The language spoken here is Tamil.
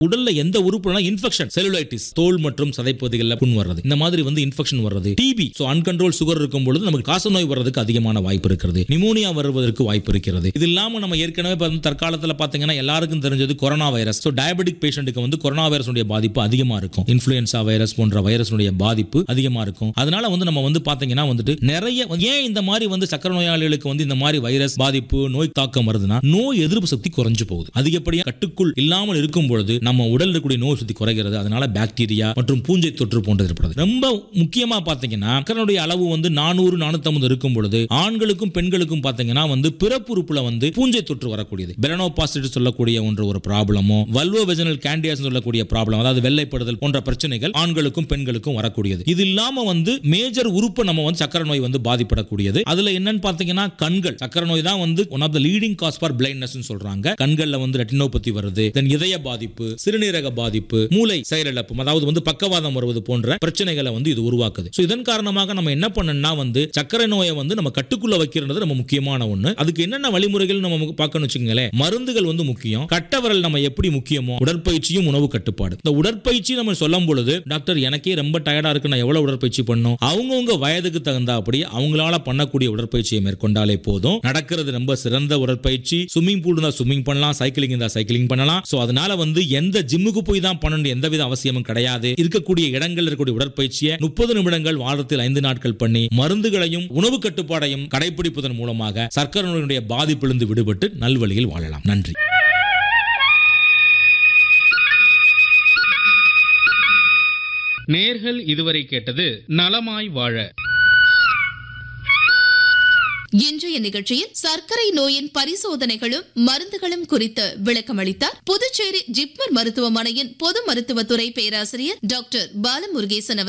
உடல்ல எந்த உறுப்புனா இன்ஃபெக்ஷன் செலுலைட்டிஸ் தோல் மற்றும் சதைப்பகுதிகளில் புண் வர்றது இந்த மாதிரி வந்து இன்ஃபெக்ஷன் வர்றது டிபி ஸோ அன்கண்ட்ரோல் சுகர் இருக்கும் பொழுது நமக்கு காசநோய் வர்றதுக்கு அதிகமான வாய்ப்பு இருக்கிறது நிமோனியா வருவதற்கு வாய்ப்பு இருக்கிறது இது இல்லாம நம்ம ஏற்கனவே பார்த்து தற்காலத்தில் பார்த்தீங்கன்னா எல்லாருக்கும் தெரிஞ்சது கொரோனா வைரஸ் ஸோ டயபெட்டிக் பேஷண்ட்டுக்கு வந்து கொரோனா வைரஸுடைய பாதிப்பு அதிகமா இருக்கும் இன்ஃபுளுன்சா வைரஸ் போன்ற வைரஸுடைய பாதிப்பு அதிகமா இருக்கும் அதனால வந்து நம்ம வந்து பாத்தீங்கன்னா வந்துட்டு நிறைய ஏன் இந்த மாதிரி வந்து சக்கரை நோயாளிகளுக்கு வந்து இந்த மாதிரி வைரஸ் பாதிப்பு நோய் தாக்கம் வருதுன்னா நோய் எதிர்ப்பு சக்தி குறைஞ்சு போகுது அதிகப்படியா கட்டுக்குள் இல்லாமல் இருக்கும் பொழுது நம்ம உடல் இருக்கக்கூடிய நோய் சக்தி குறைகிறது அதனால பாக்டீரியா மற்றும் பூஞ்சை தொற்று போன்றது ஏற்படுது ரொம்ப முக்கியமா பாத்தீங்கன்னா சக்கரனுடைய அளவு வந்து நானூறு நானூத்தி இருக்கும் பொழுது ஆண்களுக்கும் பெண்களுக்கும் பாத்தீங்கன்னா வந்து பிறப்புறுப்புல வந்து பூஞ்சை தொற்று வரக்கூடியது பெலனோபாசிட்டி சொல்லக்கூடிய ஒன்று ஒரு ப்ராப்ளமோ வல்வோ வெஜனல் கேண்டியாஸ் சொல்லக்கூடிய ப்ராப்ளம் அதாவது வெள்ளைப்படுதல் போன்ற பிரச்சனைகள் ஆண்களுக்கும் பெண்களுக்கும் வரக்கூடியது இது இல்லாம வந்து மேஜர் உறுப்பு நம்ம வந்து சக்கரை நோய் வந்து பாதிப்படக்கூடியது அதுல என்னன்னு பாத்தீங்கன்னா கண்கள் சக்கரை நோய் தான் வந்து one of the leading cause for blindness சொல்றாங்க கண்கள்ல வந்து ரெட்டினோபதி வருது தென் இதய பாதிப்பு சிறுநீரக பாதிப்பு மூளை செயலிழப்பு அதாவது வந்து பக்கவாதம் வருவது போன்ற பிரச்சனைகளை வந்து இது உருவாக்குது ஸோ இதன் காரணமாக நம்ம என்ன பண்ணணும்னா வந்து சக்கரை நோயை வந்து நம்ம கட்டுக்குள்ள வைக்கிறது நம்ம முக்கியமான ஒண்ணு அதுக்கு என்னென்ன வழிமுறைகள் நம்ம பார்க்கணும் வச்சுங்களேன் மருந்துகள் வந்து முக்கியம் கட்டவரல் நம்ம எப்படி முக்கியமோ உடற்பயிற்சியும் உணவு கட்டுப்பாடு இந்த உடற்பயிற்சி நம்ம சொல்லும் பொழுது டாக்டர் எனக்கே ரொம்ப டயர்டா இருக்கு நான் எவ்வளவு உடற்பயிற்சி பண்ணும் அவங்கவுங்க வயதுக்கு தகுந்த அப்படி அவங்களால பண்ணக்கூடிய உடற்பயிற்சியை மேற்கொண்டாலே போதும் நடக்கிறது ரொம்ப சிறந்த உடற்பயிற்சி ஸ்விம்மிங் பூல் இருந்தா ஸ்விம்மிங் பண்ணலாம் சைக்கிளிங் இருந்தா சைக்கிளிங் பண்ணலாம் சோ அதனால வந்து எந்த ஜிம்முக்கு போய் தான் பண்ணணும் எந்தவித அவசியமும் கிடையாது இருக்கக்கூடிய இடங்கள் இருக்கக்கூடிய உடற்பயிற்சியை முப்பது நிமிடங்கள் வாரத்தில் ஐந்து நாட்கள் பண்ணி மருந்துகளையும் உணவு கட்டுப்பாடையும் கடைபிடிப்பதன் மூலமாக சர்க்கரை நோயினுடைய பாதிப்பிலிருந்து விடுபட்டு நல்வழியில் வாழலாம் நன்றி நேர்கள் இதுவரை கேட்டது நலமாய் வாழ இன்றைய நிகழ்ச்சியில் சர்க்கரை நோயின் பரிசோதனைகளும் மருந்துகளும் குறித்து விளக்கமளித்தார் புதுச்சேரி ஜிப்மர் மருத்துவமனையின் பொது மருத்துவத்துறை பேராசிரியர் டாக்டர் பாலமுருகேசன் அவர்கள்